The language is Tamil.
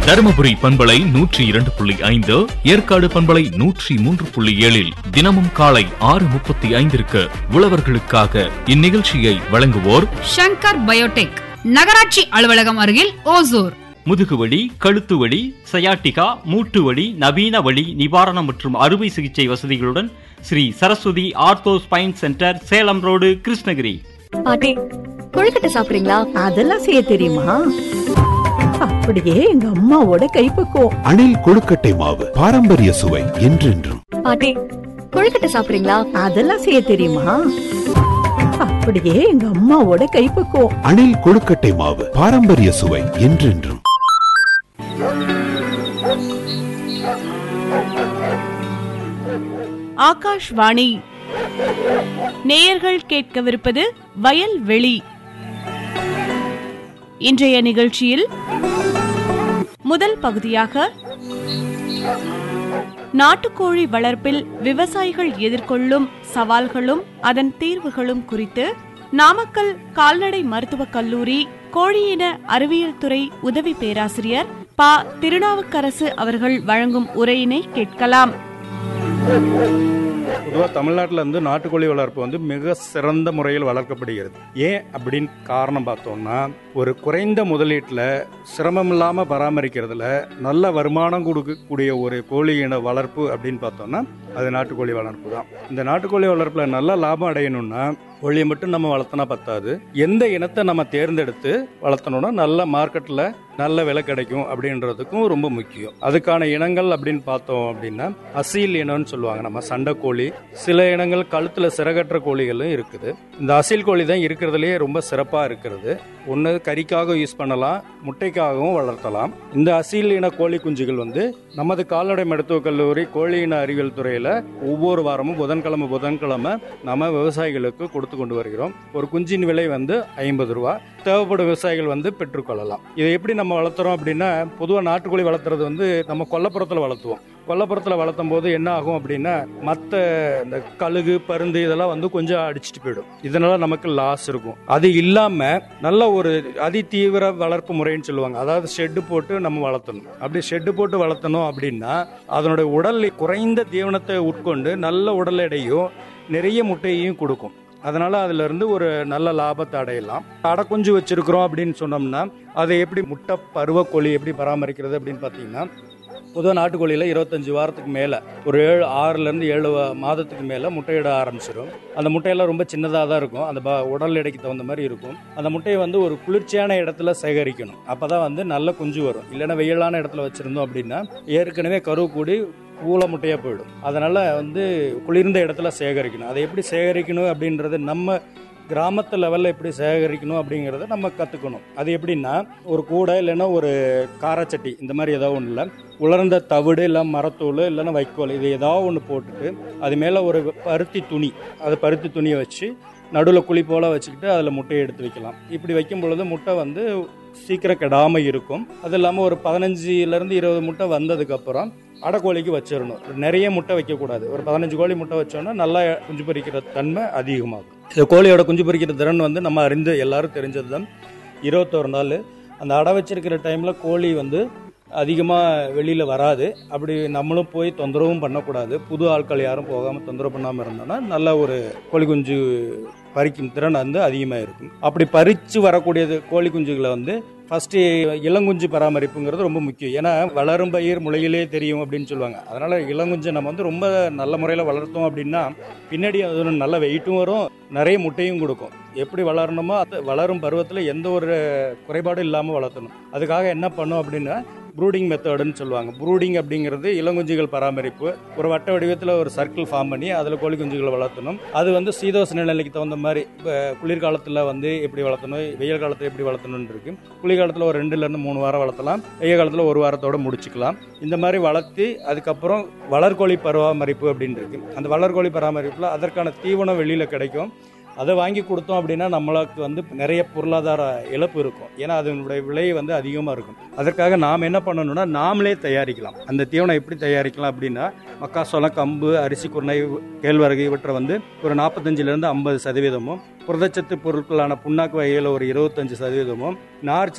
தருமபுரி பண்பலை நூற்றி இரண்டு புள்ளி ஐந்து ஏற்காடு பண்பலை நூற்றி மூன்று புள்ளி ஏழில் தினமும் காலை ஆறு முப்பத்தி ஐந்திற்கு உழவர்களுக்காக இந்நிகழ்ச்சியை வழங்குவோர் ஷங்கர் பயோடெக் நகராட்சி அலுவலகம் அருகில் ஓசூர் முதுகுவலி கழுத்துவலி சயாட்டிகா மூட்டு வலி நவீன வலி நிவாரணம் மற்றும் அறுவை சிகிச்சை வசதிகளுடன் Shri Saraswati ortho spine centre Salem road Krishnagiri பாட்டி கொழுக்கட்டை சாப்பிடுறீங்களா அதெல்லாம் செய்ய தெரியுமா அப்படியே எங்க அம்மாவோட கைப்பக்குவம் அணில் கொழுக்கட்டை மாவு பாரம்பரிய சுவை என்றென்றும் பாட்டி கொழுக்கட்டை சாப்பிடுறீங்களா அதெல்லாம் செய்ய தெரியுமா அப்படியே எங்க அம்மாவோட கைப்பக்குவம் அணில் கொழுக்கட்டை மாவு பாரம்பரிய சுவை என்றென்றும் ஆகாஷ்வாணி நேயர்கள் கேட்கவிருப்பது வயல்வெளி இன்றைய நிகழ்ச்சியில் முதல் பகுதியாக நாட்டுக்கோழி வளர்ப்பில் விவசாயிகள் எதிர்கொள்ளும் சவால்களும் அதன் தீர்வுகளும் குறித்து நாமக்கல் கால்நடை மருத்துவக் கல்லூரி கோழியின அறிவியல் துறை உதவி பேராசிரியர் ப திருநாவுக்கரசு அவர்கள் வழங்கும் உரையினை கேட்கலாம் பொதுவாக தமிழ்நாட்டில் வந்து நாட்டுக்கோழி வளர்ப்பு வந்து மிக சிறந்த முறையில் வளர்க்கப்படுகிறது ஏன் அப்படின்னு காரணம் பார்த்தோம்னா ஒரு குறைந்த முதலீட்டில் சிரமம் இல்லாமல் பராமரிக்கிறதுல நல்ல வருமானம் கொடுக்கக்கூடிய ஒரு கோழி இன வளர்ப்பு அப்படின்னு பார்த்தோம்னா அது நாட்டுக்கோழி வளர்ப்பு தான் இந்த நாட்டுக்கோழி வளர்ப்பில் நல்ல லாபம் அடையணும்னா கோழியை மட்டும் நம்ம வளர்த்தனா பத்தாது எந்த இனத்தை நம்ம தேர்ந்தெடுத்து வளர்த்தணும்னா நல்ல மார்க்கெட்டில் நல்ல விலை கிடைக்கும் அப்படின்றதுக்கும் ரொம்ப முக்கியம் அதுக்கான இனங்கள் அப்படின்னு பார்த்தோம் அப்படின்னா அசீல் இனம்னு சொல்லுவாங்க நம்ம சண்டைக்கோழி சில இனங்கள் கழுத்தில் சிறகற்ற கோழிகளும் இருக்குது இந்த அசீல் கோழி தான் இருக்கிறதுலேயே ரொம்ப சிறப்பாக இருக்கிறது ஒன்று கறிக்காக யூஸ் பண்ணலாம் முட்டைக்காகவும் வளர்த்தலாம் இந்த அசீல் இன கோழி குஞ்சுகள் வந்து நமது கால்நடை மருத்துவக் கல்லூரி கோழி இன அறிவியல் துறையில் ஒவ்வொரு வாரமும் புதன்கிழமை புதன்கிழமை நம்ம விவசாயிகளுக்கு கொடுத்து கொண்டு வருகிறோம் ஒரு குஞ்சின் விலை வந்து ஐம்பது ரூபா தேவைப்படும் விவசாயிகள் வந்து பெற்றுக்கொள்ளலாம் இதை எப்படி நம்ம வளர்த்துறோம் அப்படின்னா பொதுவாக நாட்டுக்கோழி வளர்த்துறது வந்து நம்ம கொல்லப்புறத்தில் வளர்த்துவோம் கொல்லப்புறத்தில் வளர்த்தும் போது என்ன ஆகும் அப்படின்னா மற்ற இந்த கழுகு பருந்து இதெல்லாம் வந்து கொஞ்சம் அடிச்சிட்டு போயிடும் இதனால நமக்கு லாஸ் இருக்கும் அது இல்லாம நல்ல ஒரு அதி தீவிர வளர்ப்பு முறைன்னு சொல்லுவாங்க அதாவது ஷெட்டு போட்டு நம்ம வளர்த்தணும் அப்படி ஷெட்டு போட்டு வளர்த்தணும் அப்படின்னா அதனுடைய உடல் குறைந்த தீவனத்தை உட்கொண்டு நல்ல உடல் எடையும் நிறைய முட்டையையும் கொடுக்கும் அதனால அதுல இருந்து ஒரு நல்ல லாபத்தை அடையலாம் அடக்குஞ்சு வச்சிருக்கிறோம் அப்படின்னு சொன்னோம்னா அதை எப்படி முட்டை பருவக்கோழி எப்படி பராமரிக்கிறது அப்படின்னு பார்த்தீங்கன்னா பொதுவாக நாட்டுக்கோழியில் இருபத்தஞ்சி வாரத்துக்கு மேலே ஒரு ஏழு ஆறுலேருந்து ஏழு வா- மாதத்துக்கு மேலே முட்டையிட ஆரம்பிச்சிடும் அந்த முட்டையெல்லாம் ரொம்ப சின்னதாக தான் இருக்கும் அந்த ப- உடல் எடைக்கு தகுந்த மாதிரி இருக்கும் அந்த முட்டையை வந்து ஒரு குளிர்ச்சியான இடத்துல சேகரிக்கணும் அப்போ தான் வந்து நல்ல குஞ்சு வரும் இல்லைன்னா வெயிலான இடத்துல வச்சுருந்தோம் அப்படின்னா ஏற்கனவே கரு கூடி பூல முட்டையாக போயிடும் அதனால் வந்து குளிர்ந்த இடத்துல சேகரிக்கணும் அதை எப்படி சேகரிக்கணும் அப்படின்றது நம்ம கிராமத்து லெவலில் எப்படி சேகரிக்கணும் அப்படிங்கிறத நம்ம கற்றுக்கணும் அது எப்படின்னா ஒரு கூடை இல்லைன்னா ஒரு காரச்சட்டி இந்த மாதிரி ஏதாவது ஒன்று இல்லை உலர்ந்த தவிடு இல்லை மரத்தூள் இல்லைன்னா வைக்கோல் இது ஏதாவது ஒன்று போட்டுட்டு அது மேலே ஒரு பருத்தி துணி அது பருத்தி துணியை வச்சு நடுவில் குழி போல் வச்சுக்கிட்டு அதில் முட்டையை எடுத்து வைக்கலாம் இப்படி வைக்கும் பொழுது முட்டை வந்து சீக்கிரம் கெடாமல் இருக்கும் அது இல்லாமல் ஒரு பதினஞ்சுலேருந்து இருபது முட்டை வந்ததுக்கப்புறம் அடைக்கோழிக்கு வச்சிடணும் நிறைய முட்டை வைக்கக்கூடாது ஒரு பதினஞ்சு கோழி முட்டை வச்சோன்னா நல்லா குஞ்சு பொரிக்கிற தன்மை அதிகமாகும் இந்த கோழியோட குஞ்சு பொரிக்கிற திறன் வந்து நம்ம அறிந்து எல்லாரும் தெரிஞ்சது தான் இருபத்தோரு நாள் அந்த அடை வச்சிருக்கிற டைமில் கோழி வந்து அதிகமாக வெளியில் வராது அப்படி நம்மளும் போய் தொந்தரவும் பண்ணக்கூடாது புது ஆட்கள் யாரும் போகாமல் தொந்தரவு பண்ணாமல் இருந்தோன்னா நல்ல ஒரு கோழி குஞ்சு பறிக்கும் திறன் வந்து அதிகமாக இருக்கும் அப்படி பறித்து வரக்கூடியது கோழி குஞ்சுகளை வந்து ஃபஸ்ட்டு இளங்குஞ்சு பராமரிப்புங்கிறது ரொம்ப முக்கியம் ஏன்னா வளரும் பயிர் முளையிலே தெரியும் அப்படின்னு சொல்லுவாங்க அதனால் இளங்குஞ்சை நம்ம வந்து ரொம்ப நல்ல முறையில் வளர்த்தோம் அப்படின்னா பின்னாடி அது ஒரு நல்ல வெயிட்டும் வரும் நிறைய முட்டையும் கொடுக்கும் எப்படி வளரணுமோ அது வளரும் பருவத்தில் எந்த ஒரு குறைபாடும் இல்லாமல் வளர்த்தணும் அதுக்காக என்ன பண்ணோம் அப்படின்னா ப்ரூடிங் மெத்தடுன்னு சொல்லுவாங்க ப்ரூடிங் அப்படிங்கிறது இளங்குஞ்சுகள் பராமரிப்பு ஒரு வட்ட வடிவத்தில் ஒரு சர்க்கிள் ஃபார்ம் பண்ணி அதில் கோழி குஞ்சுகளை வளர்த்தணும் அது வந்து சீதோஷ நிலைக்கு தகுந்த மாதிரி இப்போ குளிர்காலத்தில் வந்து எப்படி வளர்த்தணும் வெயில் காலத்தில் எப்படி வளர்த்தணும்னு இருக்கு குளிர்காலத்தில் ஒரு ரெண்டுலேருந்து மூணு வாரம் வளர்த்தலாம் வெயில் காலத்தில் ஒரு வாரத்தோட முடிச்சுக்கலாம் இந்த மாதிரி வளர்த்து அதுக்கப்புறம் வளர்கோழி பராமரிப்பு அப்படின்னு இருக்கு அந்த வளர்கோழி பராமரிப்பில் அதற்கான தீவனம் வெளியில் கிடைக்கும் அதை வாங்கி கொடுத்தோம் அப்படின்னா நம்மளுக்கு வந்து நிறைய பொருளாதார இழப்பு இருக்கும் ஏன்னா அதனுடைய விலை வந்து அதிகமாக இருக்கும் அதற்காக நாம் என்ன பண்ணணும்னா நாமளே தயாரிக்கலாம் அந்த தீவனம் எப்படி தயாரிக்கலாம் அப்படின்னா மக்காசோளம் கம்பு அரிசி குருணை கேழ்வரகு இவற்றை வந்து ஒரு நாற்பத்தஞ்சிலேருந்து ஐம்பது சதவீதமும் புரதச்சத்து பொருட்களான புண்ணாக்கு வகையில் ஒரு இருபத்தஞ்சு சதவீதமும் நார்